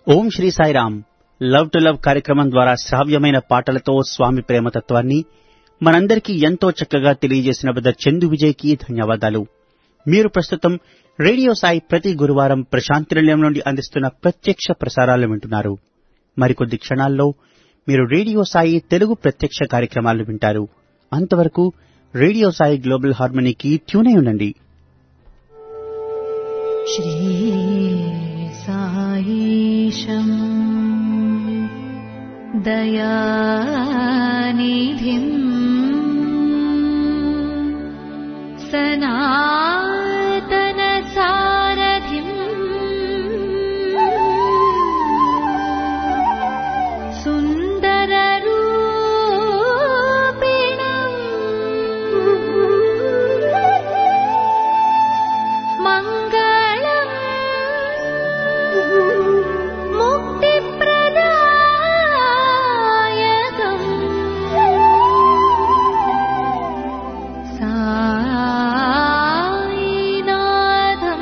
Om Shri Sairam love to love కార్యక్రమం ద్వారా శ్రావ్యమైన పాటలతో స్వామి ప్రేమతత్వాన్ని మనందరికీ ఎంతో చక్కగా తెలియజేసిన బ్రదర్ చందు విజయ్కి ధన్యవాదాలు మీరు ప్రస్తుతం రేడియో సాయి ప్రతి గురువారం ప్రశాంతి నిలయం నుండి అందిస్తున్న ప్రత్యక్ష ప్రసారాలు వింటున్నారు మరికొద్ది క్షణాల్లో మీరు రేడియో సాయి తెలుగు ప్రత్యక్ష కార్యక్రమాలు వింటారు అంతవరకు రేడియో సాయి గ్లోబల్ హార్మనీకి ట్యూన్ అయి ఉండండి श्रीसायीशम् दयानिधिम् सनातनसारथिम् सुन्दररूपिणम् मङ्गलम् मुक्तिप्रदायकम् सायिनाथम्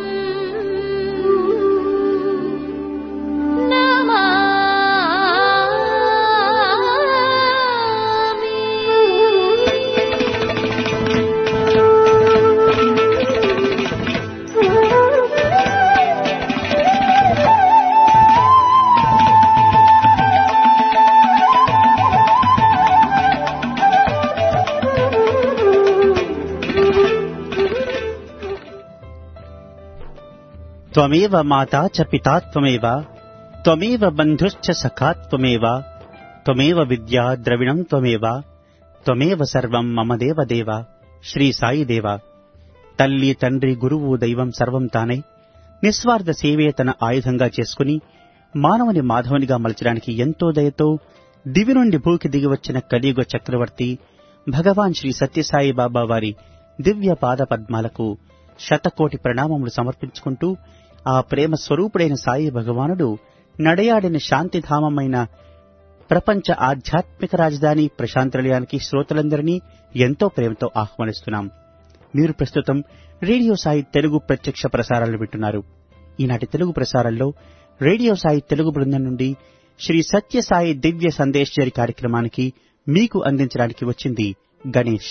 త్వమేవ మాతా చ పితా త్వమేవ త్వమేవ బంధుశ్చ సఖా త్వమేవ త్వమేవ విద్యా ద్రవిణం త్వమేవ త్వమేవ సర్వం మమ దేవ దేవ శ్రీ సాయి దేవ తల్లి తండ్రి గురువు దైవం సర్వం తానై నిస్వార్థ సేవే తన ఆయుధంగా చేసుకుని మానవుని మాధవునిగా మలచడానికి ఎంతో దయతో దివి నుండి భూకి దిగివచ్చిన కలియుగ చక్రవర్తి భగవాన్ శ్రీ సత్యసాయి బాబా వారి దివ్య పాద పద్మాలకు శతకోటి ప్రణామములు సమర్పించుకుంటూ ఆ ప్రేమ స్వరూపుడైన సాయి భగవానుడు నడయాడిన శాంతిధామమైన ప్రపంచ ఆధ్యాత్మిక రాజధాని ప్రశాంతనిలయానికి శ్రోతలందరినీ ఎంతో ప్రేమతో ఆహ్వానిస్తున్నాం మీరు ప్రస్తుతం రేడియో సాయి తెలుగు ప్రత్యక్ష ప్రసారాలు వింటున్నారు ఈనాటి తెలుగు ప్రసారాల్లో రేడియో సాయి తెలుగు బృందం నుండి శ్రీ సత్య సాయి దివ్య సందేశ్వరి కార్యక్రమానికి మీకు అందించడానికి వచ్చింది గణేష్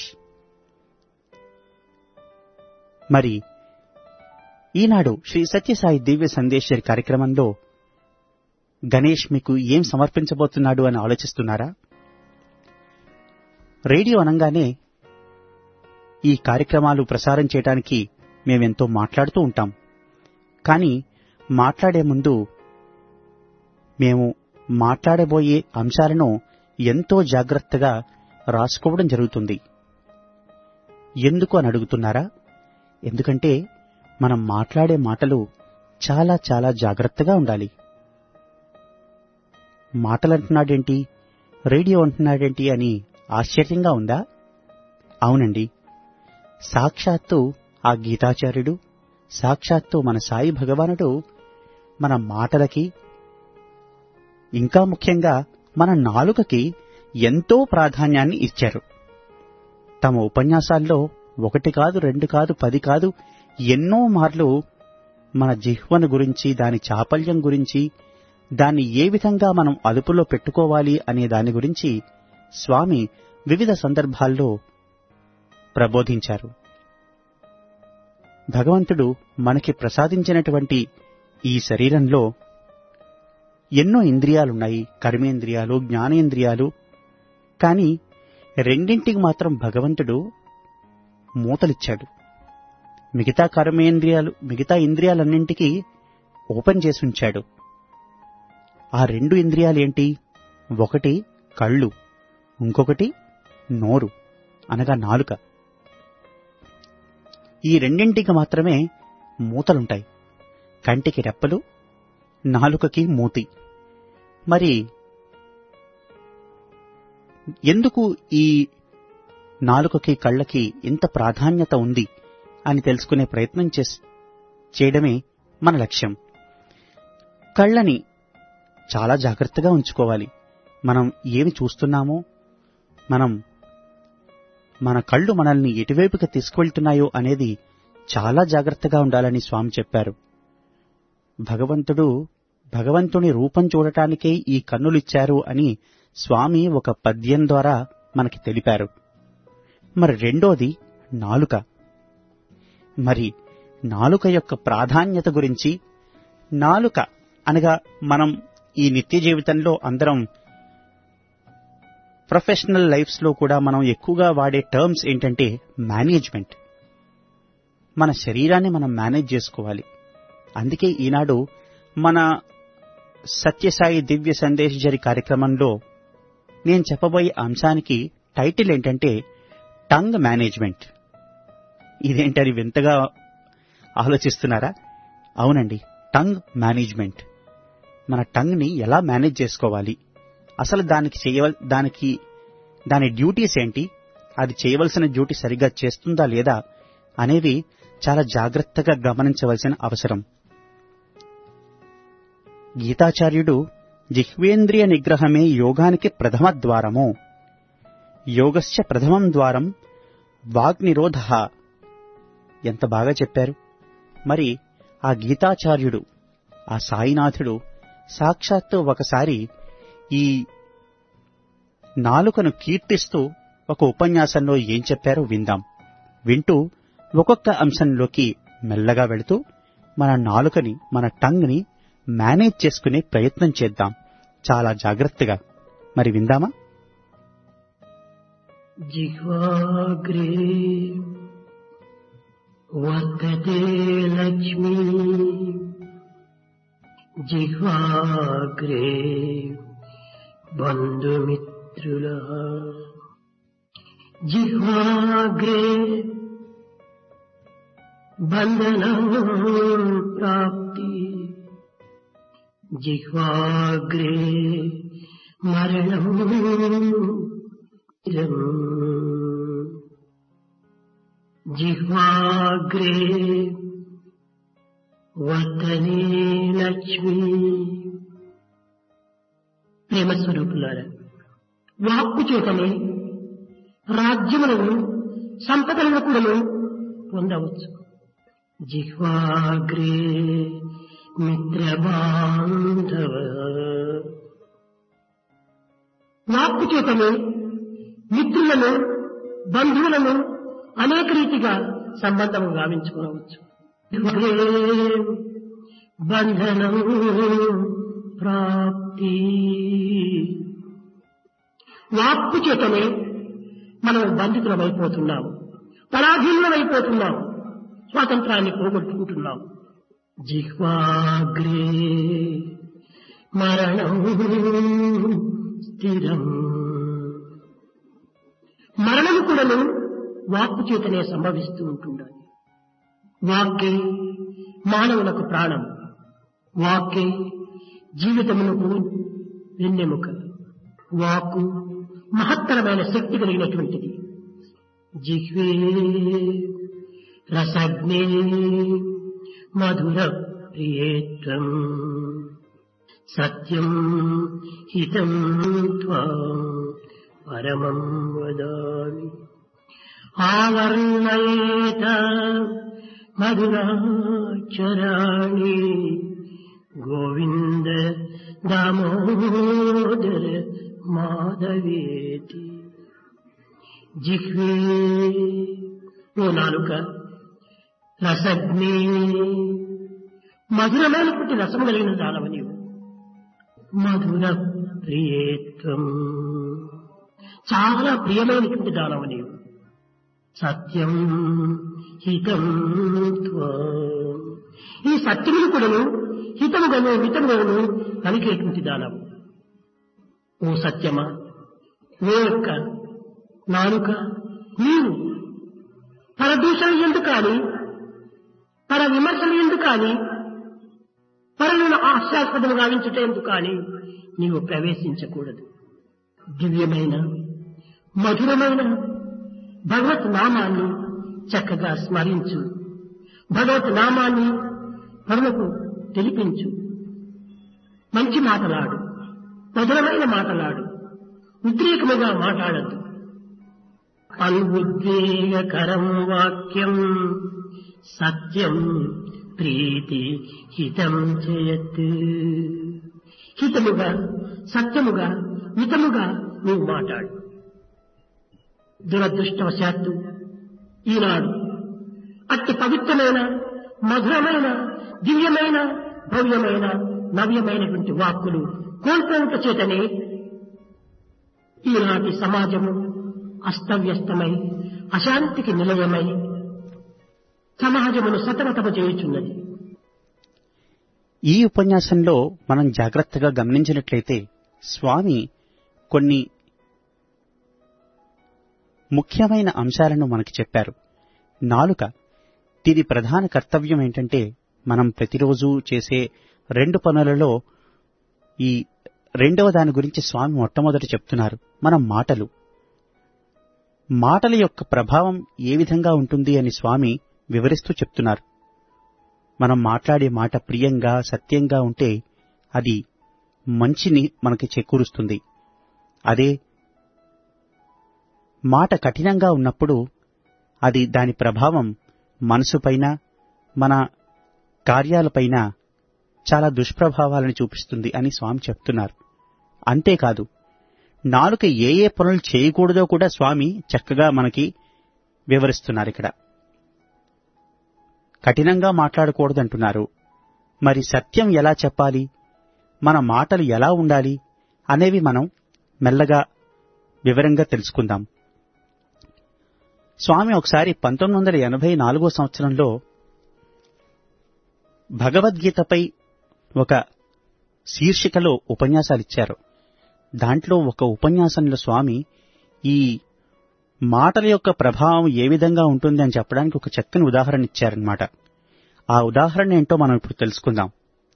మరి ఈనాడు శ్రీ సత్యసాయి దివ్య సందేశ్వరి కార్యక్రమంలో గణేష్ మీకు ఏం సమర్పించబోతున్నాడు అని ఆలోచిస్తున్నారా రేడియో అనగానే ఈ కార్యక్రమాలు ప్రసారం చేయడానికి మేమెంతో మాట్లాడుతూ ఉంటాం కానీ మాట్లాడే ముందు మేము మాట్లాడబోయే అంశాలను ఎంతో జాగ్రత్తగా రాసుకోవడం జరుగుతుంది ఎందుకు అని అడుగుతున్నారా ఎందుకంటే మనం మాట్లాడే మాటలు చాలా చాలా జాగ్రత్తగా ఉండాలి మాటలు అంటున్నాడేంటి రేడియో అంటున్నాడేంటి అని ఆశ్చర్యంగా ఉందా అవునండి సాక్షాత్తు ఆ గీతాచార్యుడు సాక్షాత్తు మన సాయి భగవానుడు మన మాటలకి ఇంకా ముఖ్యంగా మన నాలుకకి ఎంతో ప్రాధాన్యాన్ని ఇచ్చారు తమ ఉపన్యాసాల్లో ఒకటి కాదు రెండు కాదు పది కాదు ఎన్నో మార్లు మన జిహ్వను గురించి దాని చాపల్యం గురించి దాన్ని ఏ విధంగా మనం అదుపులో పెట్టుకోవాలి అనే దాని గురించి స్వామి వివిధ సందర్భాల్లో ప్రబోధించారు భగవంతుడు మనకి ప్రసాదించినటువంటి ఈ శరీరంలో ఎన్నో ఇంద్రియాలున్నాయి కర్మేంద్రియాలు జ్ఞానేంద్రియాలు కానీ రెండింటికి మాత్రం భగవంతుడు మూతలిచ్చాడు మిగతా కర్మేంద్రియాలు మిగతా ఇంద్రియాలన్నింటికి ఓపెన్ చేసి ఉంచాడు ఆ రెండు ఇంద్రియాలు ఏంటి ఒకటి కళ్ళు ఇంకొకటి నోరు అనగా నాలుక ఈ రెండింటికి మాత్రమే మూతలుంటాయి కంటికి రెప్పలు నాలుకకి మూతి మరి ఎందుకు ఈ నాలుకకి కళ్ళకి ఇంత ప్రాధాన్యత ఉంది అని తెలుసుకునే ప్రయత్నం చేయడమే మన లక్ష్యం కళ్ళని చాలా జాగ్రత్తగా ఉంచుకోవాలి మనం ఏమి చూస్తున్నామో మనం మన కళ్ళు మనల్ని ఎటువైపుకి తీసుకువెళ్తున్నాయో అనేది చాలా జాగ్రత్తగా ఉండాలని స్వామి చెప్పారు భగవంతుడు భగవంతుని రూపం చూడటానికే ఈ కన్నులిచ్చారు అని స్వామి ఒక పద్యం ద్వారా మనకి తెలిపారు మరి రెండోది నాలుక మరి నాలుక యొక్క ప్రాధాన్యత గురించి నాలుక అనగా మనం ఈ నిత్య జీవితంలో అందరం ప్రొఫెషనల్ లైఫ్స్ లో కూడా మనం ఎక్కువగా వాడే టర్మ్స్ ఏంటంటే మేనేజ్మెంట్ మన శరీరాన్ని మనం మేనేజ్ చేసుకోవాలి అందుకే ఈనాడు మన సత్యసాయి దివ్య సందేశ్ జరి కార్యక్రమంలో నేను చెప్పబోయే అంశానికి టైటిల్ ఏంటంటే టంగ్ మేనేజ్మెంట్ ఇదేంటని వింతగా ఆలోచిస్తున్నారా అవునండి టంగ్ మేనేజ్మెంట్ మన టంగ్ ని ఎలా మేనేజ్ చేసుకోవాలి అసలు దానికి చేయవల్ దానికి దాని డ్యూటీస్ ఏంటి అది చేయవలసిన డ్యూటీ సరిగ్గా చేస్తుందా లేదా అనేవి చాలా జాగ్రత్తగా గమనించవలసిన అవసరం గీతాచార్యుడు జిహ్వేంద్రియ నిగ్రహమే యోగానికి ప్రథమ ద్వారము యోగస్య ప్రథమం ద్వారం వాగ్నిరోధ ఎంత బాగా చెప్పారు మరి ఆ గీతాచార్యుడు ఆ సాయినాథుడు సాక్షాత్తు ఒకసారి ఈ నాలుకను కీర్తిస్తూ ఒక ఉపన్యాసంలో ఏం చెప్పారో విందాం వింటూ ఒక్కొక్క అంశంలోకి మెల్లగా వెళుతూ మన నాలుకని మన టంగ్ ని మేనేజ్ చేసుకునే ప్రయత్నం చేద్దాం చాలా జాగ్రత్తగా మరి విందామా जिह्वाग्रे वर्तते लक्ष्मी जिह्वाग्रे बन्धुमित्रुलः जिह्वाग्रे बन्धनं प्राप्ति जिह्वाग्रे मरणम् जिह्वाग्रे వర్ధనే లక్ష్మి ప్రేమ స్వరూపులారా వాక్కు చేతనే రాజ్యములను సంపదలను కూడాను పొందవచ్చు జిహ్వాగ్రే మిత్రబాంధవ వాక్కు చేతనే మిత్రులను బంధువులను అనేక రీతిగా సంబంధం గావించుకోవచ్చు బంధనం ప్రాప్తి వాక్కు చేతనే మనం బంధితులమైపోతున్నాము పరాధీనులమైపోతున్నాము స్వాతంత్రాన్ని పోగొట్టుకుంటున్నాం జిహ్వాగ్రే మరణం స్థిరం మరణం కూడాను వాక్కు చేతనే సంభవిస్తూ ఉంటుండాలి వాక్కే మానవులకు ప్రాణం వాక్కే జీవితమునకు వెన్నెముక వాక్కు మహత్తరమైన శక్తి కలిగినటువంటిది జిహ్వే రసజ్ఞే మధుర ప్రియేత్వం సత్యం హితం త్వాం పరమం వదామి ఆవర్ణయేత మధురాచరాణి గోవింద దామోదర మాధవేతి జిహ్వే ఓ నాలుక రసగ్ని మధురమైనటువంటి రసము కలిగిన దానవ నీవు మధుర ప్రియేత్వం చాలా ప్రియమైనటువంటి దానవ నీవు సత్యం హితం త్వం. ఈ సత్యములు కూడాను హితముగాను మితముగాను కలిగేటువంటి దానవు ఓ సత్యమా ఓ యొక్క నాలుక నీవు పరదూషణ ఎందుకు కానీ పర విమర్శలు ఎందుకు కానీ పరులను ఆశాస్పదము గావించుట ఎందుకు కానీ నీవు ప్రవేశించకూడదు దివ్యమైన మధురమైన భగవత్ నామాన్ని చక్కగా స్మరించు భగవత్ నామాన్ని పరులకు తెలిపించు మంచి మాటలాడు మధురమైన మాటలాడు ఉద్రేకముగా మాట్లాడద్దు అనుద్వేగకరం వాక్యం సత్యం ప్రీతి హితం చేయత్ హితముగా సత్యముగా మితముగా నీవు మాట్లాడు దురదృష్టవశాత్తు ఈనాడు అట్టి పవిత్రమైన మధురమైన దివ్యమైన భవ్యమైన నవ్యమైనటువంటి వాక్కులు కోల్పోవట చేతనే ఈనాటి సమాజము అస్తవ్యస్తమై అశాంతికి నిలయమై సమాజమును సతమతమ చేయుచున్నది ఈ ఉపన్యాసంలో మనం జాగ్రత్తగా గమనించినట్లయితే స్వామి కొన్ని ముఖ్యమైన అంశాలను మనకి చెప్పారు నాలుక దీని ప్రధాన కర్తవ్యం ఏంటంటే మనం ప్రతిరోజు చేసే రెండు పనులలో ఈ రెండవ దాని గురించి స్వామి మొట్టమొదట చెప్తున్నారు మన మాటలు మాటల యొక్క ప్రభావం ఏ విధంగా ఉంటుంది అని స్వామి వివరిస్తూ చెప్తున్నారు మనం మాట్లాడే మాట ప్రియంగా సత్యంగా ఉంటే అది మంచిని మనకి చేకూరుస్తుంది అదే మాట కఠినంగా ఉన్నప్పుడు అది దాని ప్రభావం మనసుపైన మన కార్యాలపైన చాలా దుష్ప్రభావాలను చూపిస్తుంది అని స్వామి చెప్తున్నారు అంతేకాదు నాలుక ఏ ఏ పనులు చేయకూడదో కూడా స్వామి చక్కగా మనకి వివరిస్తున్నారు ఇక్కడ కఠినంగా మాట్లాడకూడదంటున్నారు మరి సత్యం ఎలా చెప్పాలి మన మాటలు ఎలా ఉండాలి అనేవి మనం మెల్లగా వివరంగా తెలుసుకుందాం స్వామి ఒకసారి పంతొమ్మిది వందల ఎనభై నాలుగో సంవత్సరంలో భగవద్గీతపై ఒక శీర్షికలో ఉపన్యాసాలిచ్చారు దాంట్లో ఒక ఉపన్యాసంలో స్వామి ఈ మాటల యొక్క ప్రభావం ఏ విధంగా ఉంటుంది అని చెప్పడానికి ఒక చక్కని ఉదాహరణ ఇచ్చారనమాట ఆ ఉదాహరణ ఏంటో మనం ఇప్పుడు తెలుసుకుందాం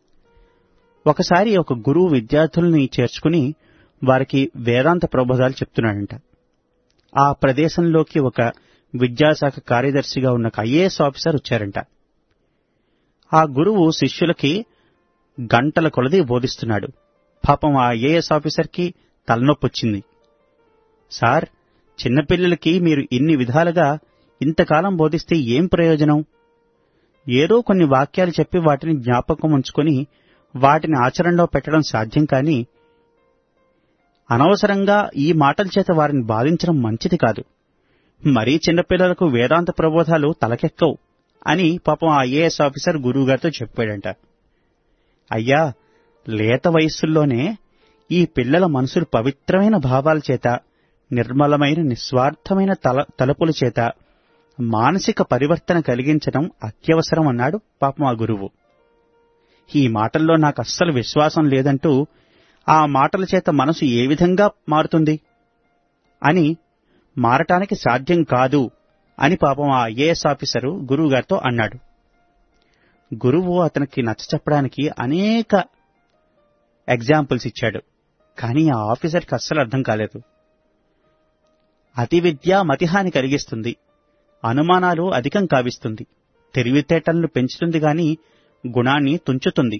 ఒకసారి ఒక గురువు విద్యార్థుల్ని చేర్చుకుని వారికి వేదాంత ప్రబోధాలు చెప్తున్నాడంట ఆ ప్రదేశంలోకి ఒక విద్యాశాఖ కార్యదర్శిగా ఉన్న ఒక ఐఏఎస్ ఆఫీసర్ వచ్చారంట ఆ గురువు శిష్యులకి గంటల కొలది బోధిస్తున్నాడు పాపం ఆ ఐఏఎస్ ఆఫీసర్కి తలనొప్పి వచ్చింది సార్ చిన్నపిల్లలకి మీరు ఇన్ని విధాలుగా ఇంతకాలం బోధిస్తే ఏం ప్రయోజనం ఏదో కొన్ని వాక్యాలు చెప్పి వాటిని జ్ఞాపకం ఉంచుకొని వాటిని ఆచరణలో పెట్టడం సాధ్యం కాని అనవసరంగా ఈ మాటల చేత వారిని బాధించడం మంచిది కాదు మరీ చిన్నపిల్లలకు వేదాంత ప్రబోధాలు తలకెక్కవు అని పాపం ఆ ఐఏఎస్ ఆఫీసర్ గురువుగారితో చెప్పాడంట అయ్యా లేత వయస్సుల్లోనే ఈ పిల్లల మనసులు పవిత్రమైన భావాల చేత నిర్మలమైన నిస్వార్థమైన తల తలుపుల చేత మానసిక పరివర్తన కలిగించడం అత్యవసరం అన్నాడు పాపం ఆ గురువు ఈ మాటల్లో నాకు అస్సలు విశ్వాసం లేదంటూ ఆ మాటల చేత మనసు ఏ విధంగా మారుతుంది అని మారటానికి సాధ్యం కాదు అని పాపం ఆ ఐఏఎస్ ఆఫీసరు గురువుగారితో అన్నాడు గురువు అతనికి నచ్చ చెప్పడానికి అనేక ఎగ్జాంపుల్స్ ఇచ్చాడు కానీ ఆ ఆఫీసర్కి అస్సలు అర్థం కాలేదు అతి విద్య మతిహాని కలిగిస్తుంది అనుమానాలు అధికం కావిస్తుంది తెలివితేటలను పెంచుతుంది గాని గుణాన్ని తుంచుతుంది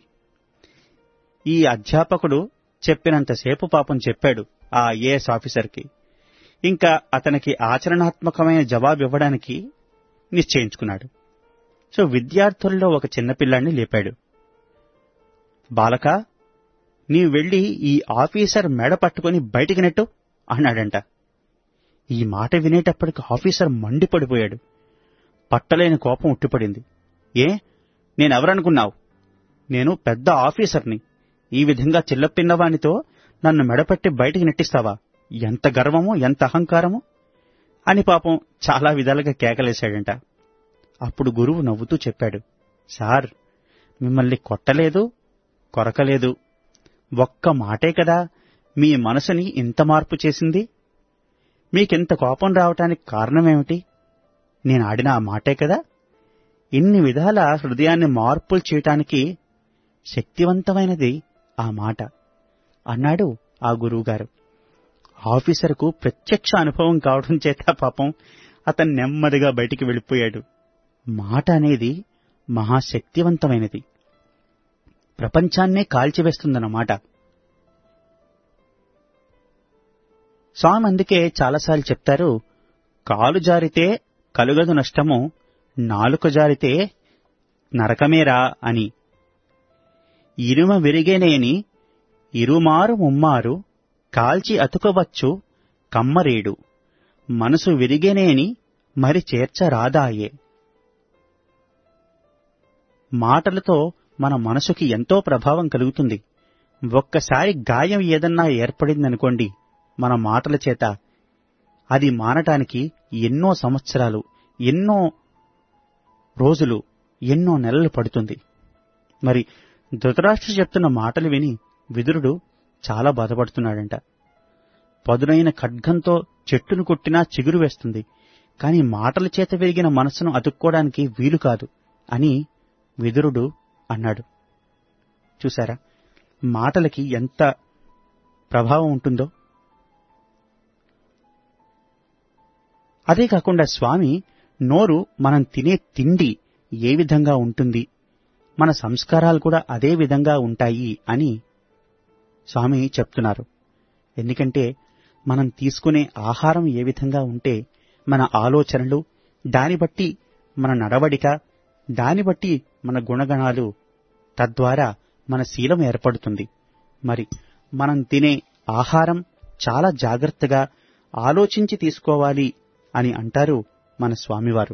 ఈ అధ్యాపకుడు చెప్పినంతసేపు పాపం చెప్పాడు ఆ ఐఏఎస్ ఆఫీసర్కి ఇంకా అతనికి ఆచరణాత్మకమైన జవాబు ఇవ్వడానికి నిశ్చయించుకున్నాడు సో విద్యార్థుల్లో ఒక చిన్నపిల్లాన్ని లేపాడు బాలక నీవు వెళ్ళి ఈ ఆఫీసర్ మెడ పట్టుకుని బయటికి నెట్టు అన్నాడంట ఈ మాట వినేటప్పటికి ఆఫీసర్ మండిపడిపోయాడు పట్టలేని కోపం ఉట్టిపడింది ఏ నేనెవరనుకున్నావు నేను పెద్ద ఆఫీసర్ని ఈ విధంగా చిల్లపిన్నవానితో నన్ను మెడపట్టి బయటికి నెట్టిస్తావా ఎంత గర్వమో ఎంత అహంకారమో అని పాపం చాలా విధాలుగా కేకలేశాడంట అప్పుడు గురువు నవ్వుతూ చెప్పాడు సార్ మిమ్మల్ని కొట్టలేదు కొరకలేదు ఒక్క మాటే కదా మీ మనసుని ఇంత మార్పు చేసింది మీకింత కోపం రావటానికి కారణమేమిటి నేను ఆడిన ఆ మాటే కదా ఇన్ని విధాల హృదయాన్ని మార్పులు చేయటానికి శక్తివంతమైనది ఆ మాట అన్నాడు ఆ గురువుగారు ఆఫీసర్కు ప్రత్యక్ష అనుభవం కావడం చేత పాపం అతను నెమ్మదిగా బయటికి వెళ్ళిపోయాడు మాట అనేది మహాశక్తివంతమైనది ప్రపంచాన్నే కాల్చివేస్తుందన్నమాట స్వామి అందుకే చాలాసార్లు చెప్తారు కాలు జారితే కలుగదు నష్టము నాలుక జారితే నరకమేరా అని ఇనుమ విరిగేనేని ఇరుమారు ముమ్మారు కాల్చి అతుకవచ్చు కమ్మరేడు మనసు విరిగెనేని మరి చేర్చరాదాయే మాటలతో మన మనసుకి ఎంతో ప్రభావం కలుగుతుంది ఒక్కసారి గాయం ఏదన్నా ఏర్పడిందనుకోండి మన మాటల చేత అది మానటానికి ఎన్నో సంవత్సరాలు ఎన్నో రోజులు ఎన్నో నెలలు పడుతుంది మరి ధృతరాష్ట్ర చెప్తున్న మాటలు విని విదురుడు చాలా బాధపడుతున్నాడంట పదునైన ఖడ్గంతో చెట్టును కొట్టినా చిగురు వేస్తుంది కాని మాటల చేత విరిగిన మనసును అతుక్కోవడానికి వీలు కాదు అని విదురుడు అన్నాడు చూసారా మాటలకి ఎంత ప్రభావం ఉంటుందో అదే కాకుండా స్వామి నోరు మనం తినే తిండి ఏ విధంగా ఉంటుంది మన సంస్కారాలు కూడా అదే విధంగా ఉంటాయి అని స్వామి చెప్తున్నారు ఎందుకంటే మనం తీసుకునే ఆహారం ఏ విధంగా ఉంటే మన ఆలోచనలు దాని బట్టి మన నడవడిక దాని బట్టి మన గుణగణాలు తద్వారా మన శీలం ఏర్పడుతుంది మరి మనం తినే ఆహారం చాలా జాగ్రత్తగా ఆలోచించి తీసుకోవాలి అని అంటారు మన స్వామివారు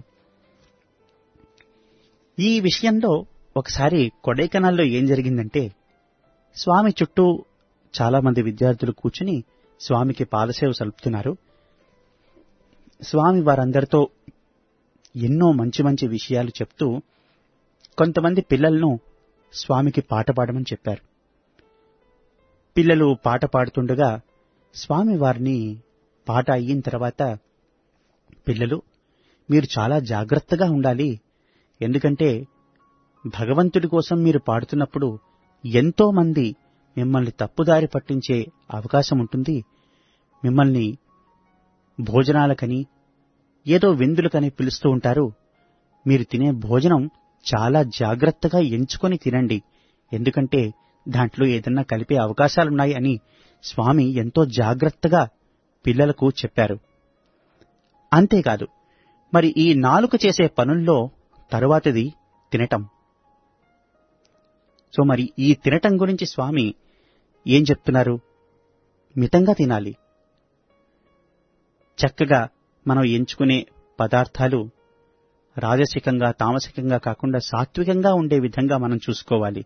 ఈ విషయంలో ఒకసారి కొడైకెనాల్లో ఏం జరిగిందంటే స్వామి చుట్టూ చాలా మంది విద్యార్థులు కూర్చుని స్వామికి పాదసేవ సలుపుతున్నారు స్వామి వారందరితో ఎన్నో మంచి మంచి విషయాలు చెప్తూ కొంతమంది పిల్లలను స్వామికి పాట పాడమని చెప్పారు పిల్లలు పాట పాడుతుండగా స్వామి వారిని పాట అయిన తర్వాత పిల్లలు మీరు చాలా జాగ్రత్తగా ఉండాలి ఎందుకంటే భగవంతుడి కోసం మీరు పాడుతున్నప్పుడు ఎంతో మంది మిమ్మల్ని తప్పుదారి పట్టించే అవకాశం ఉంటుంది మిమ్మల్ని భోజనాలకని ఏదో విందులకని పిలుస్తూ ఉంటారు మీరు తినే భోజనం చాలా జాగ్రత్తగా ఎంచుకొని తినండి ఎందుకంటే దాంట్లో ఏదన్నా కలిపే అవకాశాలున్నాయి అని స్వామి ఎంతో జాగ్రత్తగా పిల్లలకు చెప్పారు అంతేకాదు మరి ఈ నాలుక చేసే పనుల్లో తరువాతది తినటం సో మరి ఈ తినటం గురించి స్వామి ఏం చెప్తున్నారు మితంగా తినాలి చక్కగా మనం ఎంచుకునే పదార్థాలు రాజసికంగా తామసికంగా కాకుండా సాత్వికంగా ఉండే విధంగా మనం చూసుకోవాలి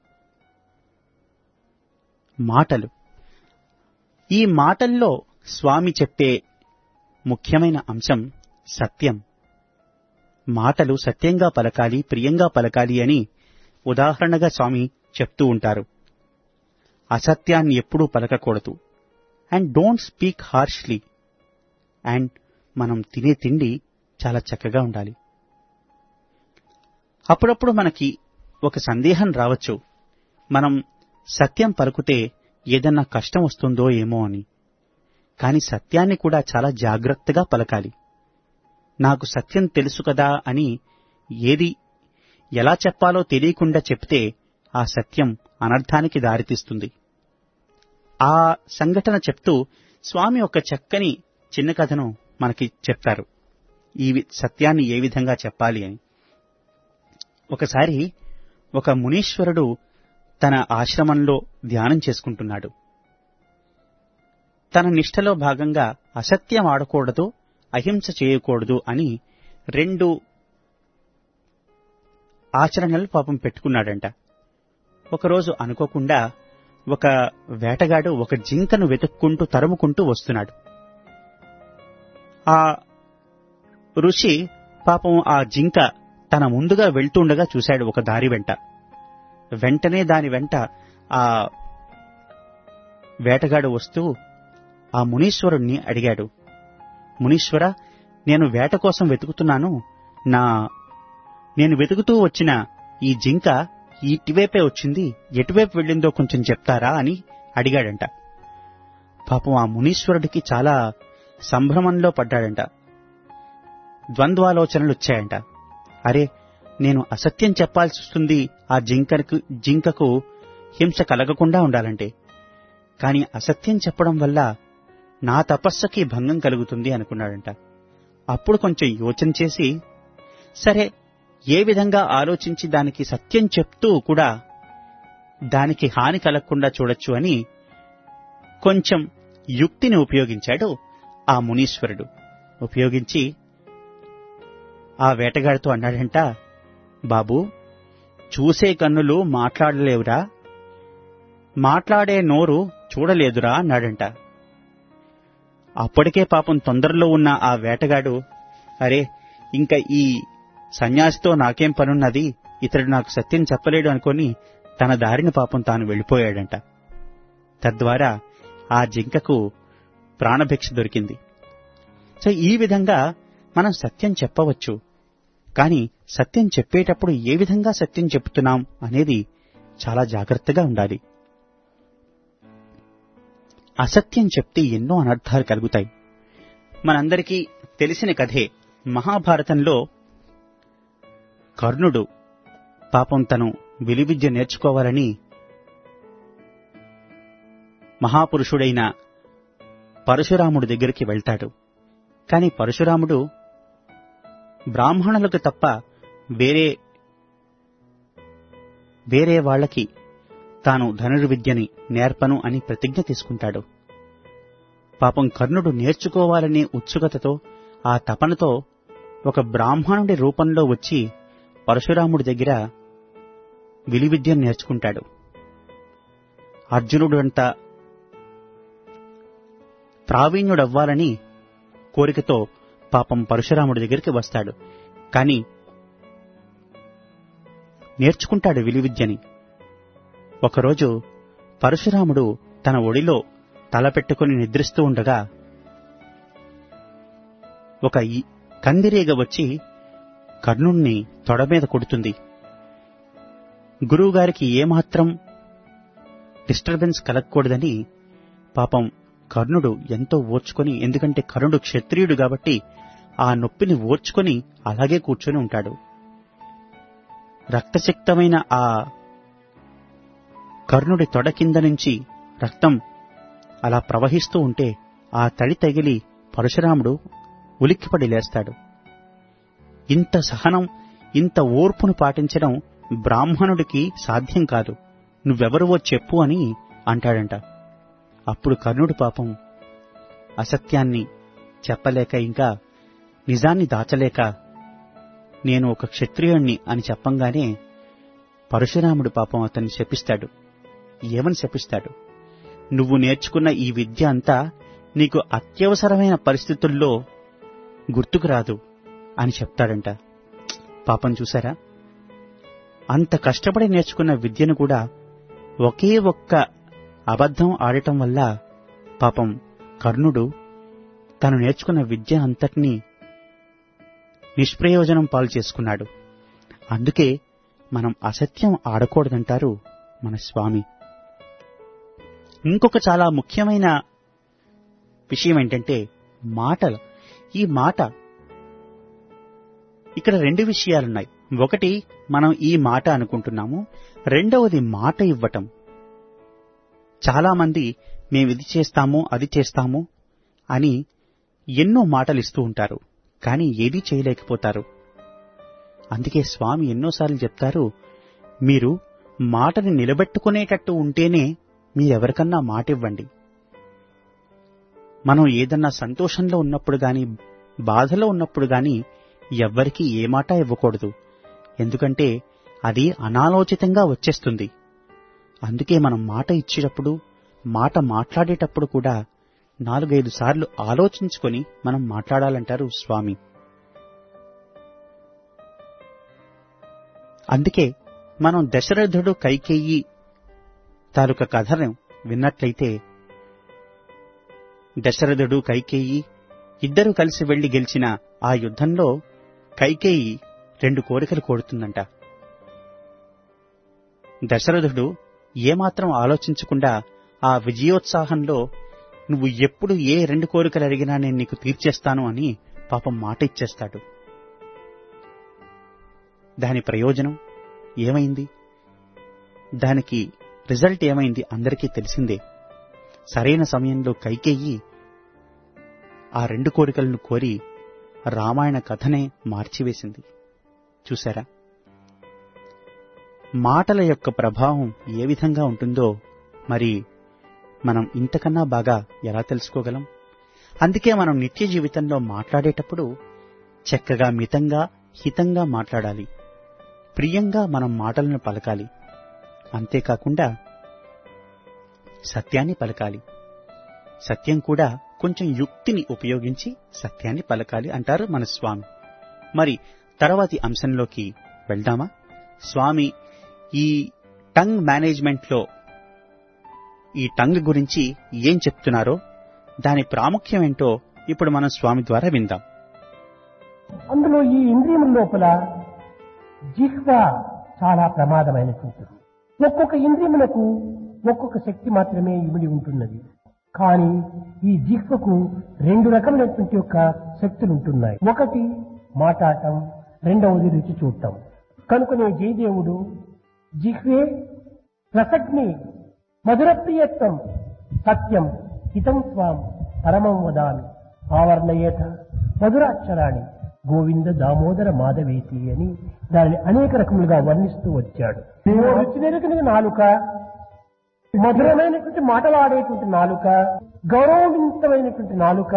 మాటలు ఈ మాటల్లో స్వామి చెప్పే ముఖ్యమైన అంశం సత్యం మాటలు సత్యంగా పలకాలి ప్రియంగా పలకాలి అని ఉదాహరణగా స్వామి చెప్తూ ఉంటారు అసత్యాన్ని ఎప్పుడూ పలకకూడదు and don't speak harshly and మనం తినే తిండి చాలా చక్కగా ఉండాలి అప్పుడప్పుడు మనకి ఒక సందేహం రావచ్చు మనం సత్యం పలుకుతే ఏదన్నా కష్టం వస్తుందో ఏమో అని కాని సత్యాన్ని కూడా చాలా జాగ్రత్తగా పలకాలి నాకు సత్యం తెలుసు కదా అని ఏది ఎలా చెప్పాలో తెలియకుండా చెప్తే ఆ సత్యం అనర్థానికి దారితీస్తుంది ఆ సంఘటన చెప్తూ స్వామి ఒక చక్కని చిన్న కథను మనకి చెప్పారు ఈ వి- సత్యాన్ని ఏ విధంగా చెప్పాలి అని ఒకసారి ఒక మునీశ్వరుడు తన ఆశ్రమంలో ధ్యానం చేసుకుంటున్నాడు తన నిష్టలో భాగంగా అసత్యం ఆడకూడదు అహింస చేయకూడదు అని రెండు ఆచరణలు పాపం పెట్టుకున్నాడంట ఒకరోజు అనుకోకుండా ఒక వేటగాడు ఒక జింకను వెతుక్కుంటూ తరుముకుంటూ వస్తున్నాడు ఆ ఋషి పాపం ఆ జింక తన ముందుగా వెళ్తుండగా చూశాడు ఒక దారి వెంట వెంటనే దాని వెంట ఆ వేటగాడు వస్తూ ఆ మునీశ్వరుణ్ణి అడిగాడు మునీశ్వర నేను వేట కోసం వెతుకుతున్నాను నా నేను వెతుకుతూ వచ్చిన ఈ జింక ఇటువైపే వచ్చింది ఎటువైపు వెళ్ళిందో కొంచెం చెప్తారా అని అడిగాడంట పాపం ఆ మునీశ్వరుడికి చాలా సంభ్రమంలో పడ్డాడంట ద్వంద్వాలోచనలు వచ్చాయంట అరే నేను అసత్యం చెప్పాల్సి వస్తుంది ఆ జింకకు జింకకు హింస కలగకుండా ఉండాలంటే కాని అసత్యం చెప్పడం వల్ల నా తపస్సుకి భంగం కలుగుతుంది అనుకున్నాడంట అప్పుడు కొంచెం యోచన చేసి సరే ఏ విధంగా ఆలోచించి దానికి సత్యం చెప్తూ కూడా దానికి హాని కలగకుండా చూడొచ్చు అని కొంచెం యుక్తిని ఉపయోగించాడు ఆ మునీశ్వరుడు ఉపయోగించి ఆ వేటగాడితో అన్నాడంట బాబు చూసే కన్నులు మాట్లాడలేవురా మాట్లాడే నోరు చూడలేదురా అన్నాడంట అప్పటికే పాపం తొందరలో ఉన్న ఆ వేటగాడు అరే ఇంకా ఈ సన్యాసితో నాకేం పనున్నది ఇతడు నాకు సత్యం చెప్పలేడు అనుకొని తన దారిని పాపం తాను వెళ్ళిపోయాడంట తద్వారా ఆ జింకకు ప్రాణభిక్ష దొరికింది సో ఈ విధంగా మనం సత్యం చెప్పవచ్చు కానీ సత్యం చెప్పేటప్పుడు ఏ విధంగా సత్యం చెప్తున్నాం అనేది చాలా జాగ్రత్తగా ఉండాలి అసత్యం చెప్తే ఎన్నో అనర్థాలు కలుగుతాయి మనందరికీ తెలిసిన కథే మహాభారతంలో కర్ణుడు పాపం తను విలువిద్య నేర్చుకోవాలని మహాపురుషుడైన పరశురాముడి దగ్గరికి వెళ్తాడు కాని పరశురాముడు బ్రాహ్మణులకు తప్ప వేరే వేరే వాళ్ళకి తాను ధనుర్విద్యని నేర్పను అని ప్రతిజ్ఞ తీసుకుంటాడు పాపం కర్ణుడు నేర్చుకోవాలనే ఉత్సుకతతో ఆ తపనతో ఒక బ్రాహ్మణుడి రూపంలో వచ్చి పరశురాముడి దగ్గర విలువిద్యను నేర్చుకుంటాడు అర్జునుడు అంత ప్రావీణ్యుడవ్వాలని కోరికతో పాపం పరశురాముడి దగ్గరికి వస్తాడు కాని నేర్చుకుంటాడు విలువిద్యని ఒకరోజు పరశురాముడు తన ఒడిలో తల పెట్టుకుని నిద్రిస్తూ ఉండగా ఒక ఈ- కందిరీగ వచ్చి కర్ణుణ్ణి తొడ మీద కొడుతుంది గురువుగారికి ఏమాత్రం డిస్టర్బెన్స్ కలగకూడదని పాపం కర్ణుడు ఎంతో ఓర్చుకొని ఎందుకంటే కర్ణుడు క్షత్రియుడు కాబట్టి ఆ నొప్పిని ఓర్చుకొని అలాగే కూర్చొని ఉంటాడు రక్తసిక్తమైన ఆ కర్ణుడి తొడ కింద నుంచి రక్తం అలా ప్రవహిస్తూ ఉంటే ఆ తడి తగిలి పరశురాముడు ఉలిక్కిపడి లేస్తాడు ఇంత సహనం ఇంత ఓర్పును పాటించడం బ్రాహ్మణుడికి సాధ్యం కాదు నువ్వెవరువో చెప్పు అని అంటాడంట అప్పుడు కర్ణుడు పాపం అసత్యాన్ని చెప్పలేక ఇంకా నిజాన్ని దాచలేక నేను ఒక క్షత్రియుణ్ణి అని చెప్పంగానే పరశురాముడు పాపం అతన్ని శపిస్తాడు ఏమని శపిస్తాడు నువ్వు నేర్చుకున్న ఈ విద్య అంతా నీకు అత్యవసరమైన పరిస్థితుల్లో గుర్తుకు రాదు అని చెప్తాడంట పాపం చూసారా అంత కష్టపడి నేర్చుకున్న విద్యను కూడా ఒకే ఒక్క అబద్ధం ఆడటం వల్ల పాపం కర్ణుడు తను నేర్చుకున్న విద్య అంతటినీ నిష్ప్రయోజనం పాలు చేసుకున్నాడు అందుకే మనం అసత్యం ఆడకూడదంటారు మన స్వామి ఇంకొక చాలా ముఖ్యమైన విషయం ఏంటంటే మాటలు ఈ మాట ఇక్కడ రెండు విషయాలున్నాయి ఒకటి మనం ఈ మాట అనుకుంటున్నాము రెండవది మాట ఇవ్వటం చాలా మంది మేము ఇది చేస్తాము అది చేస్తాము అని ఎన్నో మాటలు ఇస్తూ ఉంటారు కానీ ఏదీ చేయలేకపోతారు అందుకే స్వామి ఎన్నోసార్లు చెప్తారు మీరు మాటని నిలబెట్టుకునేటట్టు ఉంటేనే మీరెవరికన్నా మాట ఇవ్వండి మనం ఏదన్నా సంతోషంలో ఉన్నప్పుడు గాని బాధలో ఉన్నప్పుడు గాని ఎవ్వరికీ ఏ మాట ఇవ్వకూడదు ఎందుకంటే అది అనాలోచితంగా వచ్చేస్తుంది అందుకే మనం మాట ఇచ్చేటప్పుడు మాట మాట్లాడేటప్పుడు కూడా నాలుగైదు సార్లు ఆలోచించుకొని మనం మాట్లాడాలంటారు స్వామి అందుకే మనం దశరథుడు కైకేయి తాలూక కథను విన్నట్లయితే దశరథుడు కైకేయి ఇద్దరూ కలిసి వెళ్లి గెలిచిన ఆ యుద్ధంలో కైకేయి రెండు కోరికలు కోరుతుందంట దశరథుడు ఏమాత్రం ఆలోచించకుండా ఆ విజయోత్సాహంలో నువ్వు ఎప్పుడు ఏ రెండు కోరికలు అడిగినా నేను నీకు తీర్చేస్తాను అని పాపం మాట ఇచ్చేస్తాడు దాని ప్రయోజనం ఏమైంది దానికి రిజల్ట్ ఏమైంది అందరికీ తెలిసిందే సరైన సమయంలో కైకేయి ఆ రెండు కోరికలను కోరి రామాయణ కథనే మార్చివేసింది చూసారా మాటల యొక్క ప్రభావం ఏ విధంగా ఉంటుందో మరి మనం ఇంతకన్నా బాగా ఎలా తెలుసుకోగలం అందుకే మనం నిత్య జీవితంలో మాట్లాడేటప్పుడు చక్కగా మితంగా హితంగా మాట్లాడాలి ప్రియంగా మనం మాటలను పలకాలి అంతేకాకుండా సత్యాన్ని పలకాలి సత్యం కూడా కొంచెం యుక్తిని ఉపయోగించి సత్యాన్ని పలకాలి అంటారు మన స్వామి మరి తర్వాతి అంశంలోకి వెళ్దామా స్వామి ఈ టంగ్ మేనేజ్మెంట్లో ఈ టంగ్ గురించి ఏం చెప్తున్నారో దాని ప్రాముఖ్యం ఏంటో ఇప్పుడు మనం స్వామి ద్వారా విందాం అందులో ఈ ఇంద్రియముల లోపల జిహ్వ చాలా ప్రమాదమైనటువంటిది ఒక్కొక్క ఇంద్రియములకు ఒక్కొక్క శక్తి మాత్రమే ఇమిడి ఉంటున్నది కానీ ఈ జిహ్వకు రెండు రకమైనటువంటి యొక్క శక్తులు ఉంటున్నాయి ఒకటి మాట్లాడటం రెండవది రుచి చూడటం కనుకనే జయదేవుడు జిహ్వే రసగ్ని మధురప్రియత్వం సత్యం హితం త్వాం పరమం వదామి ఆవర్ణయేత మధురాక్షరాణి గోవింద దామోదర మాధవేతి అని దానిని అనేక రకములుగా వర్ణిస్తూ వచ్చాడు రుచినెరుకని నాలుక మధురమైనటువంటి మాటలాడేటువంటి నాలుక గౌరవవంతమైనటువంటి నాలుక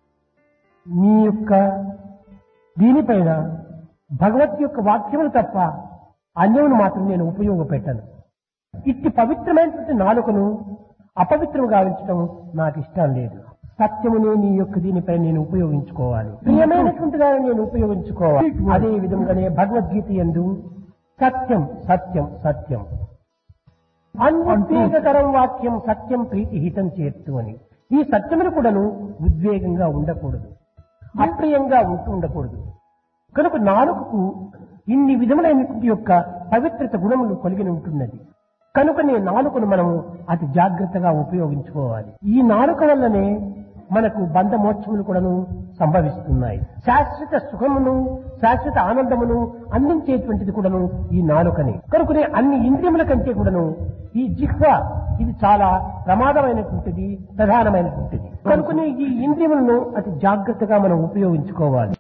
నీ యొక్క దీనిపైన భగవత్ యొక్క వాక్యములు తప్ప అన్యమును మాత్రం నేను ఉపయోగపెట్టను ఇట్టి పవిత్రమైనటువంటి నాలుకను అపవిత్రం గావించడం నాకు ఇష్టం లేదు సత్యమునే నీ యొక్క దీనిపై నేను ఉపయోగించుకోవాలి ప్రియమైనటువంటిగా నేను ఉపయోగించుకోవాలి అదే విధంగానే భగవద్గీత ఎందు సత్యం సత్యం సత్యం అన్యుద్వేగకరం వాక్యం సత్యం ప్రీతి హితం చేర్తు అని ఈ సత్యమును కూడాను ఉద్వేగంగా ఉండకూడదు అప్రియంగా ఉంటూ ఉండకూడదు కనుక నాలుకకు ఇన్ని విధములైనటువంటి యొక్క పవిత్రత గుణములు కలిగి ఉంటున్నది కనుకనే నాలుకను మనము అతి జాగ్రత్తగా ఉపయోగించుకోవాలి ఈ నాలుక వల్లనే మనకు బంధమోక్షములు కూడాను సంభవిస్తున్నాయి శాశ్వత సుఖమును శాశ్వత ఆనందమును అందించేటువంటిది కూడాను ఈ నాలుకనే కనుకనే అన్ని ఇంద్రియముల కంటే కూడాను ఈ జిహ్వ ఇది చాలా ప్రమాదమైనటువంటిది ప్రధానమైనటువంటిది కనుకనే ఈ ఇంద్రియములను అతి జాగ్రత్తగా మనం ఉపయోగించుకోవాలి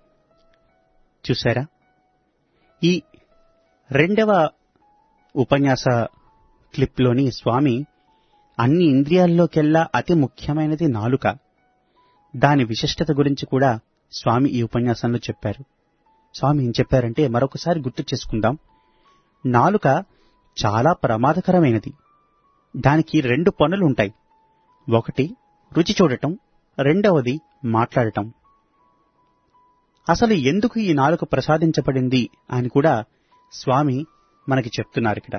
చూసారా ఈ రెండవ ఉపన్యాస క్లిప్లోని స్వామి అన్ని ఇంద్రియాల్లోకెల్లా అతి ముఖ్యమైనది నాలుక దాని విశిష్టత గురించి కూడా స్వామి ఈ ఉపన్యాసంలో చెప్పారు స్వామి ఏం చెప్పారంటే మరొకసారి గుర్తు చేసుకుందాం నాలుక చాలా ప్రమాదకరమైనది దానికి రెండు పనులు ఉంటాయి ఒకటి రుచి చూడటం రెండవది మాట్లాడటం అసలు ఎందుకు ఈ నాలుక ప్రసాదించబడింది అని కూడా స్వామి మనకి చెప్తున్నారు ఇక్కడ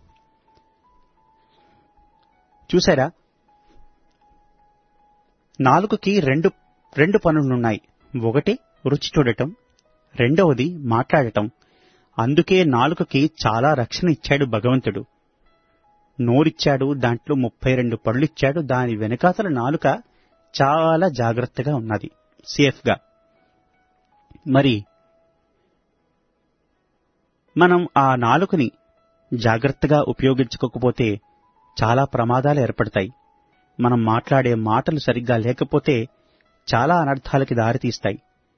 చూసారా నాలుకకి రెండు రెండు పనులున్నాయి ఒకటి రుచి చూడటం రెండవది మాట్లాడటం అందుకే నాలుకకి చాలా రక్షణ ఇచ్చాడు భగవంతుడు నోరిచ్చాడు దాంట్లో ముప్పై రెండు పళ్ళిచ్చాడు దాని వెనకాతల నాలుక చాలా జాగ్రత్తగా ఉన్నది సేఫ్గా మరి మనం ఆ నాలుకని జాగ్రత్తగా ఉపయోగించుకోకపోతే చాలా ప్రమాదాలు ఏర్పడతాయి మనం మాట్లాడే మాటలు సరిగ్గా లేకపోతే చాలా అనర్థాలకి దారితీస్తాయి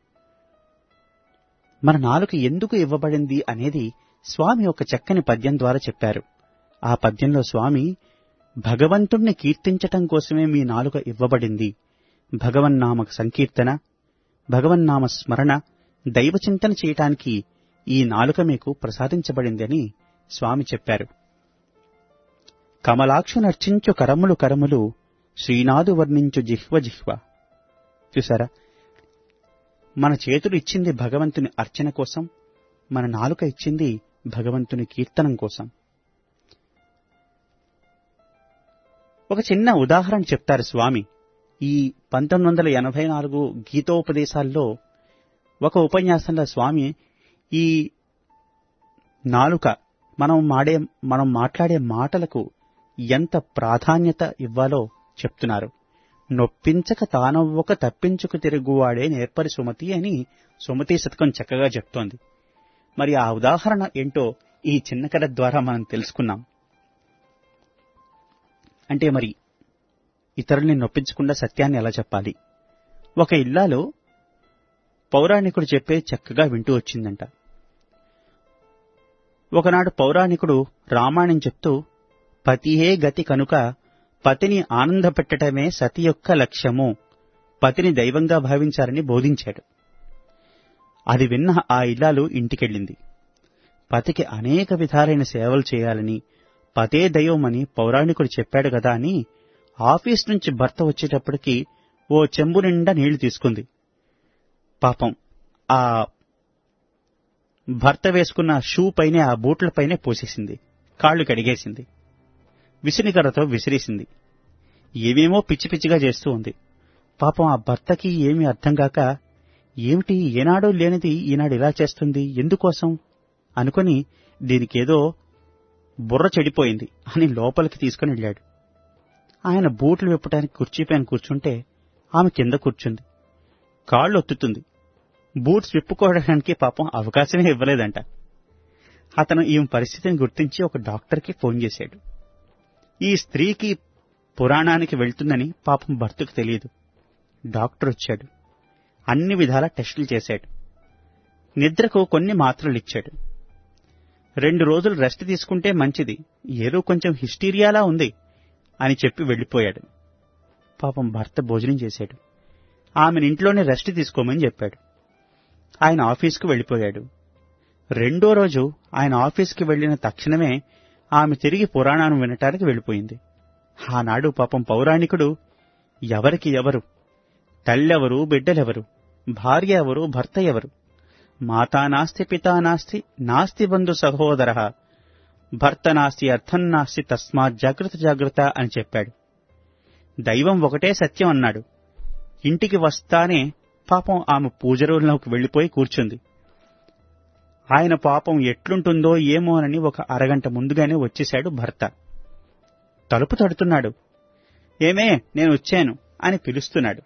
మన నాలుక ఎందుకు ఇవ్వబడింది అనేది స్వామి ఒక చక్కని పద్యం ద్వారా చెప్పారు ఆ పద్యంలో స్వామి భగవంతుణ్ణి కీర్తించటం కోసమే మీ నాలుక ఇవ్వబడింది భగవన్నామ సంకీర్తన భగవన్నామ స్మరణ దైవచింతన చేయటానికి ఈ నాలుక మీకు ప్రసాదించబడిందని స్వామి చెప్పారు కమలాక్షు నర్చించు కరములు కరములు శ్రీనాథు వర్ణించు జిహ్వ జిహ్వ చూసారా మన చేతులు ఇచ్చింది భగవంతుని అర్చన కోసం మన నాలుక ఇచ్చింది భగవంతుని కీర్తనం కోసం ఒక చిన్న ఉదాహరణ చెప్తారు స్వామి ఈ పంతొమ్మిది వందల ఎనభై నాలుగు గీతోపదేశాల్లో ఒక ఉపన్యాసంలో స్వామి ఈ నాలుక మనం మాడే మనం మాట్లాడే మాటలకు ఎంత ప్రాధాన్యత ఇవ్వాలో చెప్తున్నారు నొప్పించక తానవ్వక తప్పించుకు తిరుగువాడే నేర్పరి సుమతి అని సుమతి శతకం చక్కగా చెప్తోంది మరి ఆ ఉదాహరణ ఏంటో ఈ చిన్న కథ ద్వారా మనం తెలుసుకున్నాం అంటే మరి ఇతరుల్ని నొప్పించకుండా సత్యాన్ని ఎలా చెప్పాలి ఒక ఇల్లాలో పౌరాణికుడు చెప్పే చక్కగా వింటూ వచ్చిందంట ఒకనాడు పౌరాణికుడు రామాయణం చెప్తూ పతియే గతి కనుక పతిని ఆనందపెట్టడమే సతి యొక్క లక్ష్యము పతిని దైవంగా భావించాలని బోధించాడు అది విన్న ఆ ఇల్లాలు ఇంటికెళ్ళింది పతికి అనేక విధాలైన సేవలు చేయాలని పతే దైవమని పౌరాణికుడు చెప్పాడు కదా అని ఆఫీస్ నుంచి భర్త వచ్చేటప్పటికి ఓ చెంబు నిండా నీళ్లు తీసుకుంది పాపం ఆ భర్త వేసుకున్న షూ పైనే ఆ బూట్లపైనే పోసేసింది కాళ్ళు కడిగేసింది విసినికర్రతో విసిరేసింది ఏమేమో పిచ్చి పిచ్చిగా చేస్తూ ఉంది పాపం ఆ భర్తకి ఏమీ అర్థం కాక ఏమిటి ఏనాడో లేనిది ఈనాడు ఇలా చేస్తుంది ఎందుకోసం అనుకొని దీనికేదో బుర్ర చెడిపోయింది అని లోపలికి తీసుకుని వెళ్ళాడు ఆయన బూట్లు విప్పడానికి కుర్చీపైన కూర్చుంటే ఆమె కింద కూర్చుంది కాళ్ళు ఒత్తుతుంది బూట్స్ విప్పుకోవడానికి పాపం అవకాశమే ఇవ్వలేదంట అతను ఈమె పరిస్థితిని గుర్తించి ఒక డాక్టర్కి ఫోన్ చేశాడు ఈ స్త్రీకి పురాణానికి వెళ్తుందని పాపం భర్తకు తెలియదు డాక్టర్ వచ్చాడు అన్ని విధాల టెస్టులు చేశాడు నిద్రకు కొన్ని మాత్రలు ఇచ్చాడు రెండు రోజులు రెస్ట్ తీసుకుంటే మంచిది ఏదో కొంచెం హిస్టీరియాలా ఉంది అని చెప్పి వెళ్ళిపోయాడు పాపం భర్త భోజనం చేశాడు ఆమెను ఇంట్లోనే రెస్ట్ తీసుకోమని చెప్పాడు ఆయన ఆఫీస్కు వెళ్ళిపోయాడు రెండో రోజు ఆయన ఆఫీస్కి వెళ్లిన తక్షణమే ఆమె తిరిగి పురాణాన్ని వినటానికి వెళ్ళిపోయింది ఆనాడు పాపం పౌరాణికుడు ఎవరికి ఎవరు తల్లెవరు బిడ్డలెవరు భార్య ఎవరు భర్త ఎవరు మాతా నాస్తి పితా నాస్తి నాస్తి బంధు సహోదర భర్త నాస్తి అర్థం నాస్తి తస్మాత్ జాగ్రత్త జాగ్రత్త అని చెప్పాడు దైవం ఒకటే సత్యం అన్నాడు ఇంటికి వస్తానే పాపం ఆమె పూజరుల్లోకి వెళ్లిపోయి కూర్చుంది ఆయన పాపం ఎట్లుంటుందో ఏమోనని ఒక అరగంట ముందుగానే వచ్చేశాడు భర్త తలుపు తడుతున్నాడు ఏమే నేను వచ్చాను అని పిలుస్తున్నాడు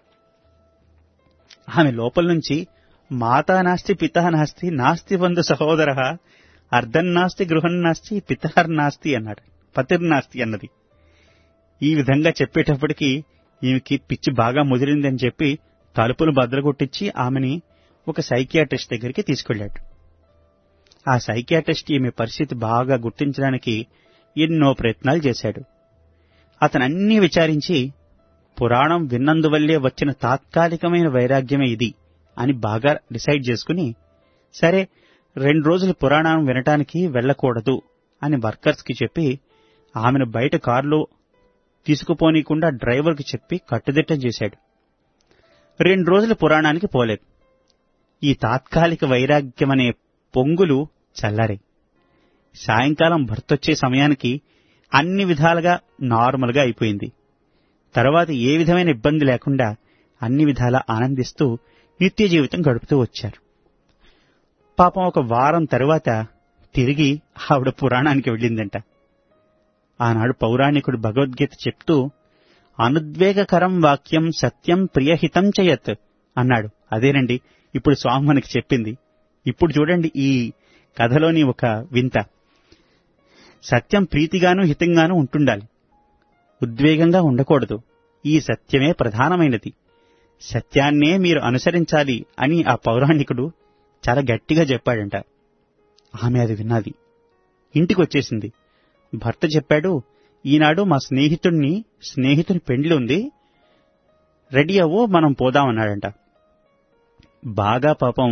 ఆమె లోపల నుంచి మాతా నాస్తి పితా నాస్తి నాస్తి బంధు సహోదర అర్ధం నాస్తి గృహం నాస్తి పితహర్ నాస్తి అన్నాడు పతిర్నాస్తి అన్నది ఈ విధంగా చెప్పేటప్పటికి ఈమెకి పిచ్చి బాగా ముదిరిందని చెప్పి తలుపులు బద్దలుగొట్టించి ఆమెని ఒక సైకియాట్రిస్ట్ దగ్గరికి తీసుకెళ్లాడు ఆ సైకియాట్రిస్ట్ ఈమె పరిస్థితి బాగా గుర్తించడానికి ఎన్నో ప్రయత్నాలు చేశాడు అతను అన్నీ విచారించి పురాణం విన్నందువల్లే వచ్చిన తాత్కాలికమైన వైరాగ్యమే ఇది అని బాగా డిసైడ్ చేసుకుని సరే రెండు రోజులు పురాణం వినటానికి వెళ్ళకూడదు అని వర్కర్స్కి చెప్పి ఆమెను బయట కారులో తీసుకుపోనీయకుండా డ్రైవర్కి చెప్పి కట్టుదిట్టం చేశాడు రెండు రోజులు పురాణానికి పోలేదు ఈ తాత్కాలిక వైరాగ్యమనే పొంగులు చల్లారాయి సాయంకాలం భర్తొచ్చే సమయానికి అన్ని విధాలుగా నార్మల్గా అయిపోయింది తర్వాత ఏ విధమైన ఇబ్బంది లేకుండా అన్ని విధాలా ఆనందిస్తూ నిత్య జీవితం గడుపుతూ వచ్చారు పాపం ఒక వారం తరువాత తిరిగి ఆవిడ పురాణానికి వెళ్ళిందంట ఆనాడు పౌరాణికుడు భగవద్గీత చెప్తూ అనుద్వేగకరం వాక్యం సత్యం ప్రియహితం చేయత్ అన్నాడు అదేనండి ఇప్పుడు స్వామి మనకి చెప్పింది ఇప్పుడు చూడండి ఈ కథలోని ఒక వింత సత్యం ప్రీతిగాను హితంగాను ఉంటుండాలి ఉద్వేగంగా ఉండకూడదు ఈ సత్యమే ప్రధానమైనది సత్యాన్నే మీరు అనుసరించాలి అని ఆ పౌరాణికుడు చాలా గట్టిగా చెప్పాడంట ఆమె అది విన్నది ఇంటికి వచ్చేసింది భర్త చెప్పాడు ఈనాడు మా స్నేహితుణ్ణి స్నేహితుని పెండ్లి ఉంది రెడీ అవ్వు మనం పోదామన్నాడంట బాగా పాపం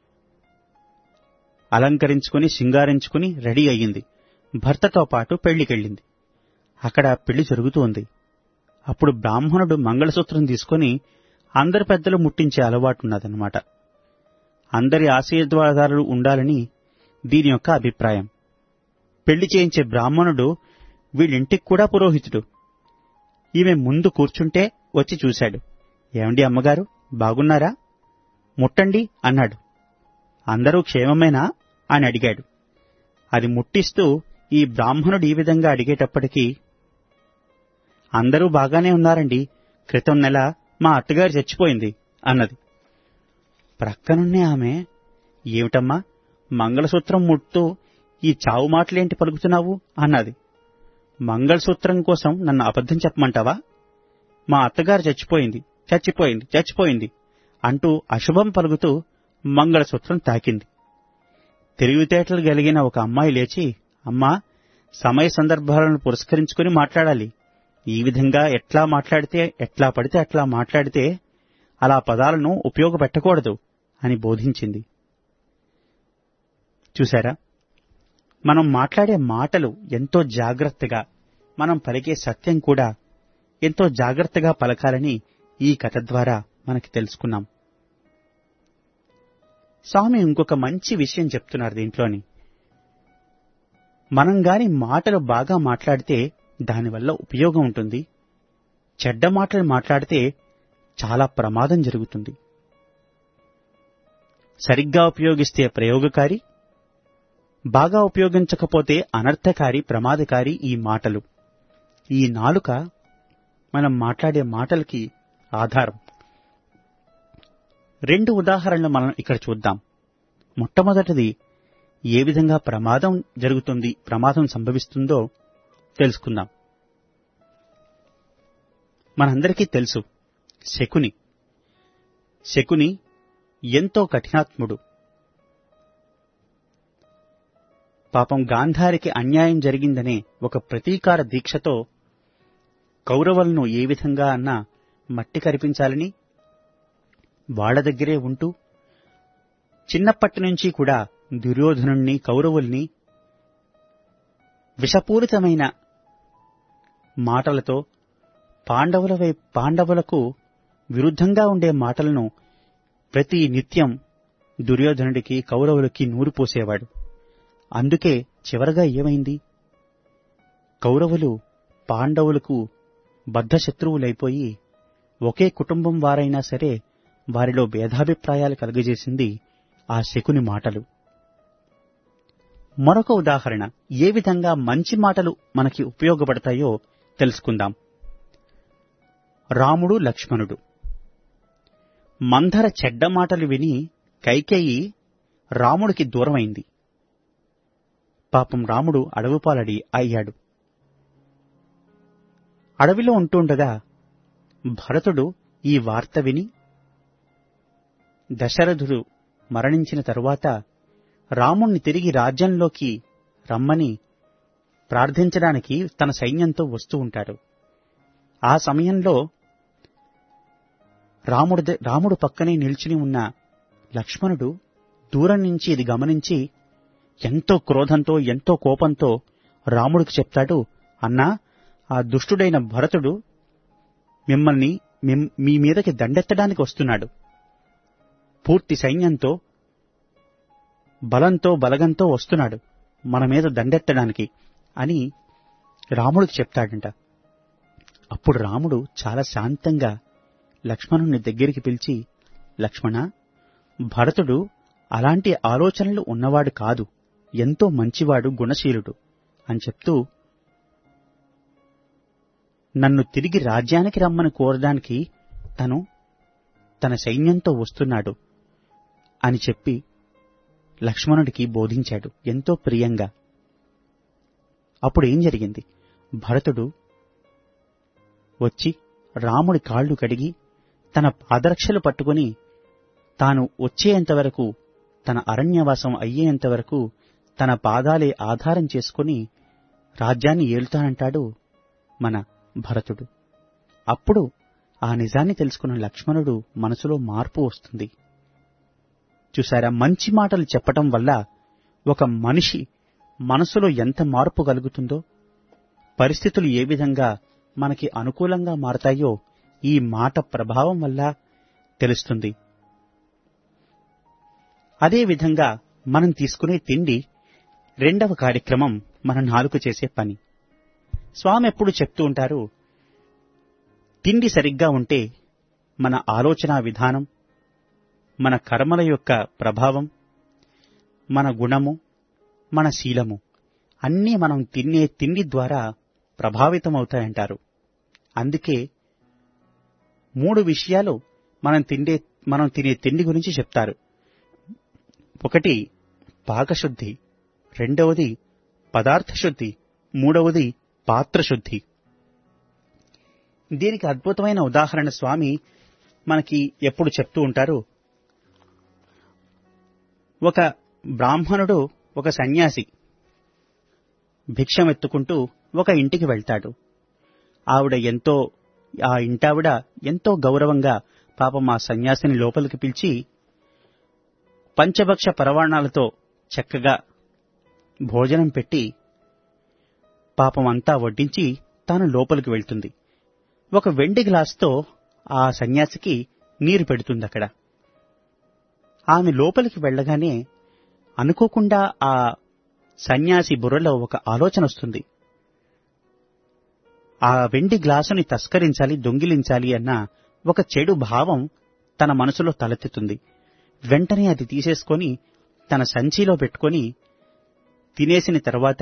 అలంకరించుకుని సింగారించుకుని రెడీ అయ్యింది భర్తతో పాటు పెళ్లికెళ్ళింది అక్కడ పెళ్లి జరుగుతూ ఉంది అప్పుడు బ్రాహ్మణుడు మంగళసూత్రం తీసుకుని అందరి పెద్దలు ముట్టించే అలవాటున్నదన్నమాట అందరి ఆశీర్వాదాలు ఉండాలని దీని యొక్క అభిప్రాయం పెళ్లి చేయించే బ్రాహ్మణుడు వీళ్ళింటికి కూడా పురోహితుడు ఈమె ముందు కూర్చుంటే వచ్చి చూశాడు ఏమండి అమ్మగారు బాగున్నారా ముట్టండి అన్నాడు అందరూ క్షేమమేనా అని అడిగాడు అది ముట్టిస్తూ ఈ బ్రాహ్మణుడు ఈ విధంగా అడిగేటప్పటికీ అందరూ బాగానే ఉన్నారండి క్రితం నెల మా అత్తగారు చచ్చిపోయింది అన్నది ప్రక్కనున్నే ఆమె ఏమిటమ్మా మంగళసూత్రం ముట్టు ఈ చావు మాటలేంటి పలుకుతున్నావు అన్నది మంగళసూత్రం కోసం నన్ను అబద్ధం చెప్పమంటావా మా అత్తగారు చచ్చిపోయింది చచ్చిపోయింది చచ్చిపోయింది అంటూ అశుభం పలుకుతూ మంగళసూత్రం తాకింది తెలివితేటలు కలిగిన ఒక అమ్మాయి లేచి అమ్మా సమయ సందర్భాలను పురస్కరించుకుని మాట్లాడాలి ఈ విధంగా ఎట్లా మాట్లాడితే ఎట్లా పడితే అట్లా మాట్లాడితే అలా పదాలను ఉపయోగపెట్టకూడదు అని బోధించింది చూసారా మనం మాట్లాడే మాటలు ఎంతో జాగ్రత్తగా మనం పలికే సత్యం కూడా ఎంతో జాగ్రత్తగా పలకాలని ఈ కథ ద్వారా మనకి తెలుసుకున్నాం స్వామి ఇంకొక మంచి విషయం చెప్తున్నారు దీంట్లోని మనం గాని మాటలు బాగా మాట్లాడితే దానివల్ల ఉపయోగం ఉంటుంది చెడ్డ మాటలు మాట్లాడితే చాలా ప్రమాదం జరుగుతుంది సరిగ్గా ఉపయోగిస్తే ప్రయోగకారి బాగా ఉపయోగించకపోతే అనర్థకారి ప్రమాదకారి ఈ మాటలు ఈ నాలుక మనం మాట్లాడే మాటలకి ఆధారం రెండు ఉదాహరణలు మనం ఇక్కడ చూద్దాం మొట్టమొదటిది ఏ విధంగా ప్రమాదం జరుగుతుంది ప్రమాదం సంభవిస్తుందో తెలుసుకుందాం మనందరికీ తెలుసు శకుని శకుని ఎంతో కఠినాత్ముడు పాపం గాంధారికి అన్యాయం జరిగిందనే ఒక ప్రతీకార దీక్షతో కౌరవులను ఏ విధంగా అన్నా మట్టి కరిపించాలని వాళ్ల దగ్గరే ఉంటూ చిన్నప్పటి నుంచి కూడా దుర్యోధనుణ్ణి కౌరవుల్ని విషపూరితమైన మాటలతో పాండవుల వై పాండవులకు విరుద్ధంగా ఉండే మాటలను ప్రతి నిత్యం దుర్యోధనుడికి కౌరవులకి నూరు పోసేవాడు అందుకే చివరగా ఏమైంది కౌరవులు పాండవులకు బద్ధశత్రువులైపోయి ఒకే కుటుంబం వారైనా సరే వారిలో భేదాభిప్రాయాలు కలుగజేసింది ఆ శకుని మాటలు మరొక ఉదాహరణ ఏ విధంగా మంచి మాటలు మనకి ఉపయోగపడతాయో తెలుసుకుందాం రాముడు లక్ష్మణుడు మందర చెడ్డ మాటలు విని కైకేయి రాముడికి దూరమైంది పాపం రాముడు అడవుపాలడి అయ్యాడు అడవిలో ఉంటుండగా భరతుడు ఈ వార్త విని దశరథుడు మరణించిన తరువాత రాముణ్ణి తిరిగి రాజ్యంలోకి రమ్మని ప్రార్థించడానికి తన సైన్యంతో వస్తూ ఉంటాడు ఆ సమయంలో రాముడు ద- రాముడు పక్కనే నిల్చుని ఉన్న లక్ష్మణుడు దూరం నుంచి ఇది గమనించి ఎంతో క్రోధంతో ఎంతో కోపంతో రాముడికి చెప్తాడు అన్నా ఆ దుష్టుడైన భరతుడు మిమ్మల్ని మిమ్- మీ మీదకి దండెత్తడానికి వస్తున్నాడు పూర్తి సైన్యంతో బలంతో బలగంతో వస్తున్నాడు మన మీద దండెత్తడానికి అని రాముడికి చెప్తాడంట అప్పుడు రాముడు చాలా శాంతంగా లక్ష్మణుని దగ్గరికి పిలిచి లక్ష్మణ భరతుడు అలాంటి ఆలోచనలు ఉన్నవాడు కాదు ఎంతో మంచివాడు గుణశీలుడు అని చెప్తూ నన్ను తిరిగి రాజ్యానికి రమ్మని కోరడానికి తను తన సైన్యంతో వస్తున్నాడు అని చెప్పి లక్ష్మణుడికి బోధించాడు ఎంతో ప్రియంగా అప్పుడు ఏం జరిగింది భరతుడు వచ్చి రాముడి కాళ్ళు కడిగి తన పాదరక్షలు పట్టుకుని తాను వచ్చేంతవరకు తన అరణ్యవాసం అయ్యేంతవరకు తన పాదాలే ఆధారం చేసుకుని రాజ్యాన్ని ఏలుతానంటాడు మన భరతుడు అప్పుడు ఆ నిజాన్ని తెలుసుకున్న లక్ష్మణుడు మనసులో మార్పు వస్తుంది చూసారా మంచి మాటలు చెప్పటం వల్ల ఒక మనిషి మనసులో ఎంత మార్పు కలుగుతుందో పరిస్థితులు ఏ విధంగా మనకి అనుకూలంగా మారతాయో ఈ మాట ప్రభావం వల్ల తెలుస్తుంది అదే విధంగా మనం తీసుకునే తిండి రెండవ కార్యక్రమం మన నాలుక చేసే పని స్వామి ఎప్పుడు చెప్తూ ఉంటారు తిండి సరిగ్గా ఉంటే మన ఆలోచన విధానం మన కర్మల యొక్క ప్రభావం మన గుణము మన శీలము అన్నీ మనం తినే తిండి ద్వారా ప్రభావితమవుతాయంటారు అందుకే మూడు విషయాలు మనం తిండే మనం తినే తిండి గురించి చెప్తారు ఒకటి పాకశుద్ధి రెండవది పదార్థ శుద్ధి మూడవది పాత్రశుద్ధి దీనికి అద్భుతమైన ఉదాహరణ స్వామి మనకి ఎప్పుడు చెప్తూ ఉంటారు ఒక బ్రాహ్మణుడు ఒక సన్యాసి భిక్షమెత్తుకుంటూ ఒక ఇంటికి వెళ్తాడు ఆవిడ ఎంతో ఆ ఇంటావిడ ఎంతో గౌరవంగా పాపం ఆ సన్యాసిని లోపలికి పిలిచి పంచభక్ష పరవాణాలతో చక్కగా భోజనం పెట్టి పాపం అంతా వడ్డించి తాను లోపలికి వెళ్తుంది ఒక వెండి గ్లాస్తో ఆ సన్యాసికి నీరు పెడుతుంది అక్కడ ఆమె లోపలికి వెళ్ళగానే అనుకోకుండా ఆ సన్యాసి బుర్రలో ఒక ఆలోచన వస్తుంది ఆ వెండి గ్లాసుని తస్కరించాలి దొంగిలించాలి అన్న ఒక చెడు భావం తన మనసులో తలెత్తుతుంది వెంటనే అది తీసేసుకొని తన సంచిలో పెట్టుకొని తినేసిన తర్వాత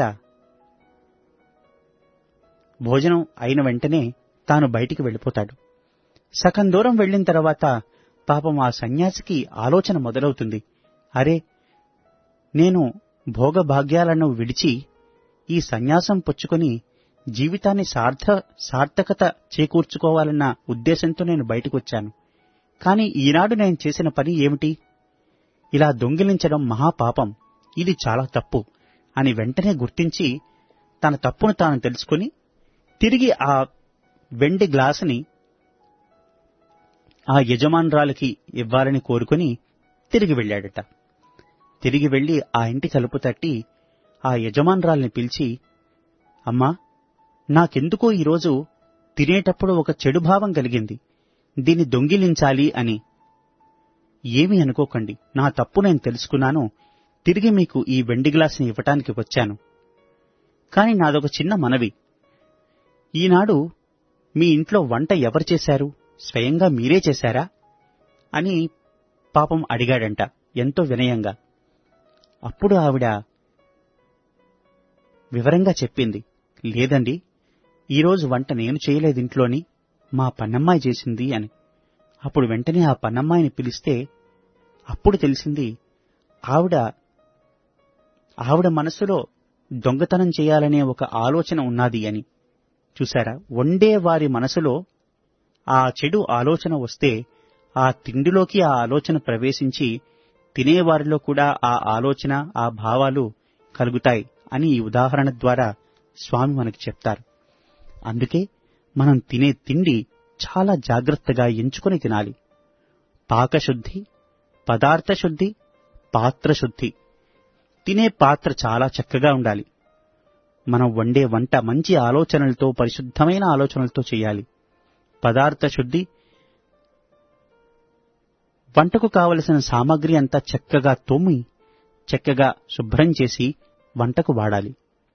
భోజనం అయిన వెంటనే తాను బయటికి వెళ్ళిపోతాడు సగం దూరం వెళ్ళిన తర్వాత పాపం ఆ సన్యాసికి ఆలోచన మొదలవుతుంది అరే నేను భోగభాగ్యాలను విడిచి ఈ సన్యాసం పుచ్చుకొని జీవితాన్ని సార్థ సార్థకత చేకూర్చుకోవాలన్న ఉద్దేశంతో నేను బయటకు వచ్చాను కాని ఈనాడు నేను చేసిన పని ఏమిటి ఇలా దొంగిలించడం మహాపాపం ఇది చాలా తప్పు అని వెంటనే గుర్తించి తన తప్పును తాను తెలుసుకొని తిరిగి ఆ వెండి గ్లాసుని ఆ యజమానురాలికి ఇవ్వాలని కోరుకుని తిరిగి వెళ్ళాడట తిరిగి వెళ్లి ఆ ఇంటి తలుపు తట్టి ఆ యజమానురాల్ని పిలిచి అమ్మా నాకెందుకో ఈరోజు తినేటప్పుడు ఒక చెడు భావం కలిగింది దీన్ని దొంగిలించాలి అని ఏమీ అనుకోకండి నా తప్పు నేను తెలుసుకున్నాను తిరిగి మీకు ఈ వెండి గ్లాసుని ఇవ్వటానికి వచ్చాను కాని నాదొక చిన్న మనవి ఈనాడు మీ ఇంట్లో వంట ఎవరు చేశారు స్వయంగా మీరే చేశారా అని పాపం అడిగాడంట ఎంతో వినయంగా అప్పుడు ఆవిడ వివరంగా చెప్పింది లేదండి ఈరోజు వంట నేను చేయలేదు ఇంట్లోని మా పన్నమ్మాయి చేసింది అని అప్పుడు వెంటనే ఆ పన్నమ్మాయిని పిలిస్తే అప్పుడు తెలిసింది ఆవిడ ఆవిడ మనసులో దొంగతనం చేయాలనే ఒక ఆలోచన ఉన్నది అని చూశారా వండే వారి మనసులో ఆ చెడు ఆలోచన వస్తే ఆ తిండిలోకి ఆ ఆలోచన ప్రవేశించి తినేవారిలో కూడా ఆ ఆలోచన ఆ భావాలు కలుగుతాయి అని ఈ ఉదాహరణ ద్వారా స్వామి మనకి చెప్తారు అందుకే మనం తినే తిండి చాలా జాగ్రత్తగా ఎంచుకొని తినాలి పాకశుద్ధి పదార్థ శుద్ధి పాత్ర శుద్ధి తినే పాత్ర చాలా చక్కగా ఉండాలి మనం వండే వంట మంచి ఆలోచనలతో పరిశుద్ధమైన ఆలోచనలతో చేయాలి పదార్థ శుద్ధి వంటకు కావలసిన సామాగ్రి అంతా చక్కగా తోమి చక్కగా శుభ్రం చేసి వంటకు వాడాలి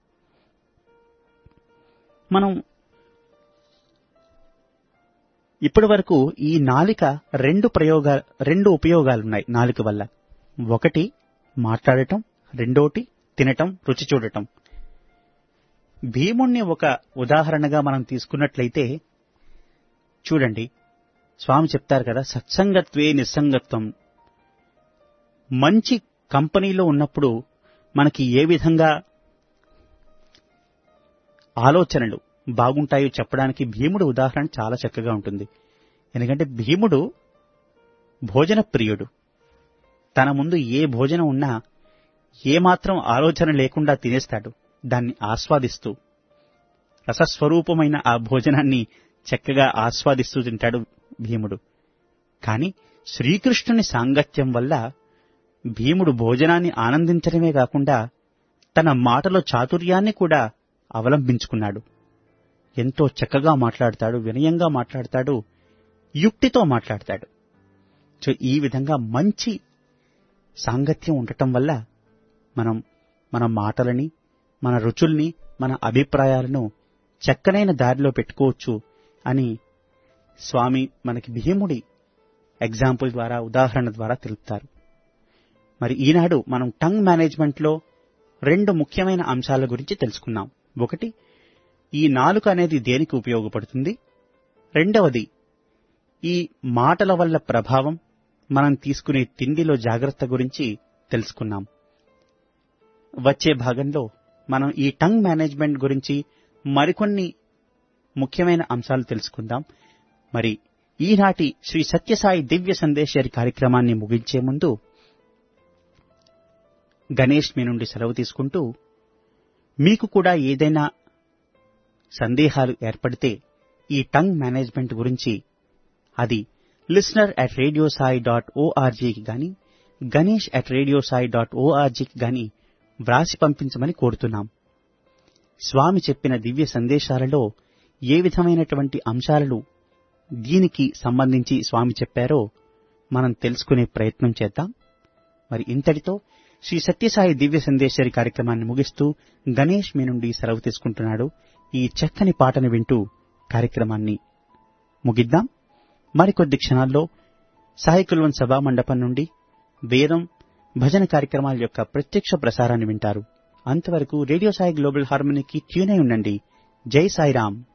మనం ఇప్పటి వరకు ఈ నాలిక రెండు ప్రయోగా రెండు ఉపయోగాలున్నాయి నాలిక వల్ల ఒకటి మాట్లాడటం రెండోటి తినటం రుచి చూడటం భీముణ్ణి ఒక ఉదాహరణగా మనం తీసుకున్నట్లయితే చూడండి స్వామి చెప్తారు కదా సత్సంగత్వే నిస్సంగత్వం మంచి కంపెనీలో ఉన్నప్పుడు మనకి ఏ విధంగా ఆలోచనలు బాగుంటాయో చెప్పడానికి భీముడు ఉదాహరణ చాలా చక్కగా ఉంటుంది ఎందుకంటే భీముడు భోజన ప్రియుడు తన ముందు ఏ భోజనం ఉన్నా ఏమాత్రం ఆలోచన లేకుండా తినేస్తాడు దాన్ని ఆస్వాదిస్తూ రసస్వరూపమైన ఆ భోజనాన్ని చక్కగా ఆస్వాదిస్తూ తింటాడు భీముడు కాని శ్రీకృష్ణుని సాంగత్యం వల్ల భీముడు భోజనాన్ని ఆనందించడమే కాకుండా తన మాటలో చాతుర్యాన్ని కూడా అవలంబించుకున్నాడు ఎంతో చక్కగా మాట్లాడతాడు వినయంగా మాట్లాడతాడు యుక్తితో మాట్లాడతాడు సో ఈ విధంగా మంచి సాంగత్యం ఉండటం వల్ల మనం మన మాటలని మన రుచుల్ని మన అభిప్రాయాలను చక్కనైన దారిలో పెట్టుకోవచ్చు అని స్వామి మనకి భీముడి ఎగ్జాంపుల్ ద్వారా ఉదాహరణ ద్వారా తెలుపుతారు మరి ఈనాడు మనం టంగ్ మేనేజ్మెంట్లో రెండు ముఖ్యమైన అంశాల గురించి తెలుసుకున్నాం ఒకటి ఈ నాలుక అనేది దేనికి ఉపయోగపడుతుంది రెండవది ఈ మాటల వల్ల ప్రభావం మనం తీసుకునే తిండిలో జాగ్రత్త గురించి తెలుసుకున్నాం వచ్చే భాగంలో మనం ఈ టంగ్ మేనేజ్మెంట్ గురించి మరికొన్ని ముఖ్యమైన అంశాలు తెలుసుకుందాం మరి ఈనాటి శ్రీ సత్యసాయి దివ్య సందేశారి కార్యక్రమాన్ని ముగించే ముందు గణేష్ మీ నుండి సెలవు తీసుకుంటూ మీకు కూడా ఏదైనా సందేహాలు ఏర్పడితే ఈ టంగ్ మేనేజ్మెంట్ గురించి అది listener at radio Sai dot ఓఆర్జీకి గాని Ganesh at radio Sai dot ఓఆర్జీకి గాని వ్రాసి పంపించమని కోరుతున్నాం స్వామి చెప్పిన దివ్య సందేశాలలో ఏ విధమైనటువంటి అంశాలను దీనికి సంబంధించి స్వామి చెప్పారో మనం తెలుసుకునే ప్రయత్నం చేద్దాం మరి ఇంతటితో శ్రీ సత్యసాయి దివ్య సందేశరి కార్యక్రమాన్ని ముగిస్తూ గణేష్ మీ నుండి సెలవు తీసుకుంటున్నాడు ఈ చక్కని పాటను వింటూ కార్యక్రమాన్ని ముగిద్దాం మరికొద్ది క్షణాల్లో సాయి కుల్వన్ సభా మండపం నుండి వేదం భజన కార్యక్రమాల యొక్క ప్రత్యక్ష ప్రసారాన్ని వింటారు అంతవరకు రేడియో సాయి గ్లోబల్ హార్మనీకి ట్యూన్ అయి ఉండండి జై సాయిరాం